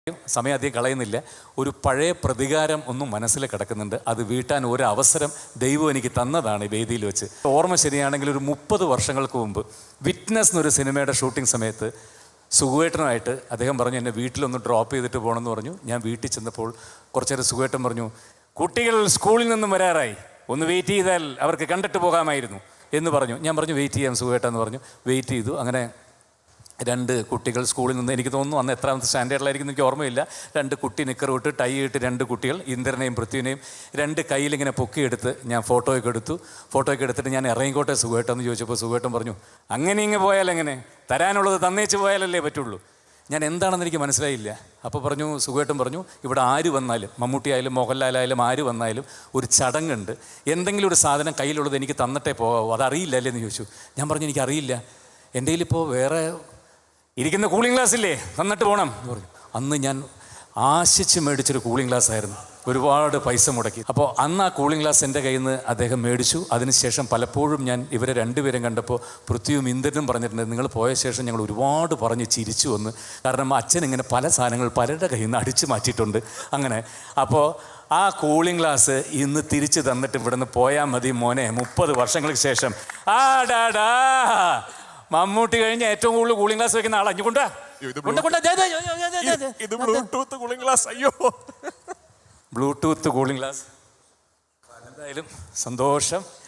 സമയം അധികം കളയുന്നില്ല ഒരു പഴയ പ്രതികാരം ഒന്നും മനസ്സിൽ കിടക്കുന്നുണ്ട് അത് വീട്ടാൻ ഒരു അവസരം ദൈവം എനിക്ക് തന്നതാണ് ഈ വേദിയിൽ വെച്ച് ഓർമ്മ ശരിയാണെങ്കിൽ ഒരു മുപ്പത് വർഷങ്ങൾക്ക് മുമ്പ് വിറ്റ്നസ് എന്നൊരു സിനിമയുടെ ഷൂട്ടിംഗ് സമയത്ത് സുഖുവേട്ടനുമായിട്ട് അദ്ദേഹം പറഞ്ഞു എന്നെ വീട്ടിലൊന്ന് ഡ്രോപ്പ് ചെയ്തിട്ട് പോകണമെന്ന് പറഞ്ഞു ഞാൻ വീട്ടിൽ ചെന്നപ്പോൾ കുറച്ചേരം സുഖേട്ടൻ പറഞ്ഞു കുട്ടികൾ സ്കൂളിൽ നിന്നും വരാറായി ഒന്ന് വെയിറ്റ് ചെയ്താൽ അവർക്ക് കണ്ടിട്ട് പോകാമായിരുന്നു എന്ന് പറഞ്ഞു ഞാൻ പറഞ്ഞു വെയിറ്റ് ചെയ്യാം സുഖേട്ടൻ എന്ന് പറഞ്ഞു വെയിറ്റ് ചെയ്തു അങ്ങനെ രണ്ട് കുട്ടികൾ സ്കൂളിൽ നിന്ന് എനിക്ക് തോന്നുന്നു അന്ന് എത്രാമത്തെ സ്റ്റാൻഡേർഡിലായിരിക്കും എനിക്ക് ഓർമ്മയില്ല രണ്ട് കുട്ടി നിക്കർ ഇട്ട് ടൈ ഇട്ട് രണ്ട് കുട്ടികൾ ഇന്ദ്രനെയും പൃഥ്വിനെയും രണ്ട് കയ്യിലിങ്ങനെ പൊക്കിയെടുത്ത് ഞാൻ ഫോട്ടോയൊക്കെ എടുത്തു ഫോട്ടോയൊക്കെ എടുത്തിട്ട് ഞാൻ ഇറങ്ങിക്കോട്ടെ സുഖേട്ടെന്ന് ചോദിച്ചപ്പോൾ സുഖേട്ടൻ പറഞ്ഞു അങ്ങനെ ഇങ്ങ് പോയാൽ എങ്ങനെ തരാനുള്ളത് തന്നേച്ച് പോയാലല്ലേ പറ്റുള്ളൂ ഞാൻ എന്താണെന്ന് എനിക്ക് മനസ്സിലായില്ല അപ്പോൾ പറഞ്ഞു സുഖേട്ടൻ പറഞ്ഞു ഇവിടെ ആര് വന്നാലും മമ്മൂട്ടി ആയാലും മോഹൻലാലായാലും ആര് വന്നാലും ഒരു ചടങ്ങുണ്ട് എന്തെങ്കിലും ഒരു സാധനം കയ്യിലുള്ളത് എനിക്ക് തന്നിട്ടേ പോകാവൂ അതറിയില്ല അല്ലേ എന്ന് ചോദിച്ചു ഞാൻ പറഞ്ഞു എനിക്കറിയില്ല എൻ്റെ കയ്യിലിപ്പോൾ വേറെ ഇരിക്കുന്ന കൂളിംഗ് ഗ്ലാസ് ഇല്ലേ തന്നിട്ട് പോകണം എന്ന് പറഞ്ഞു അന്ന് ഞാൻ ആശിച്ച് മേടിച്ചൊരു കൂളിംഗ് ഗ്ലാസ് ആയിരുന്നു ഒരുപാട് പൈസ മുടക്കി അപ്പോൾ അന്ന് ആ കൂളിംഗ് ഗ്ലാസ് എൻ്റെ കയ്യിൽ നിന്ന് അദ്ദേഹം മേടിച്ചു അതിനുശേഷം പലപ്പോഴും ഞാൻ ഇവരെ രണ്ടുപേരും കണ്ടപ്പോൾ പൃഥ്വിയും ഇന്ദ്രനും പറഞ്ഞിട്ടുണ്ട് നിങ്ങൾ പോയ ശേഷം ഞങ്ങൾ ഒരുപാട് പറഞ്ഞ് ചിരിച്ചു വന്ന് കാരണം അച്ഛൻ ഇങ്ങനെ പല സാധനങ്ങൾ പലരുടെ കയ്യിൽ നിന്ന് അടിച്ചു മാറ്റിയിട്ടുണ്ട് അങ്ങനെ അപ്പോൾ ആ കൂളിംഗ് ഗ്ലാസ് ഇന്ന് തിരിച്ചു തന്നിട്ട് ഇവിടുന്ന് പോയാൽ മതി മോനെ മുപ്പത് വർഷങ്ങൾക്ക് ശേഷം ആ ഡാ ഡാ മമ്മൂട്ടി കഴിഞ്ഞ ഏറ്റവും കൂടുതൽ കൂളിംഗ് ഗ്ലാസ് വെക്കുന്ന ആളാ ഇഞ്ഞു കൊണ്ടാ ഇത് കൊണ്ട കൊണ്ട ദേ, ദേ, ദേ, ദേ, ദേ, ദേ. ഇത് ബ്ലൂടൂത്ത് കൂളിംഗ് ഗ്ലാസ് അയ്യോ ബ്ലൂടൂത്ത് കൂളിംഗ് ഗ്ലാസ് എന്തായാലും സന്തോഷം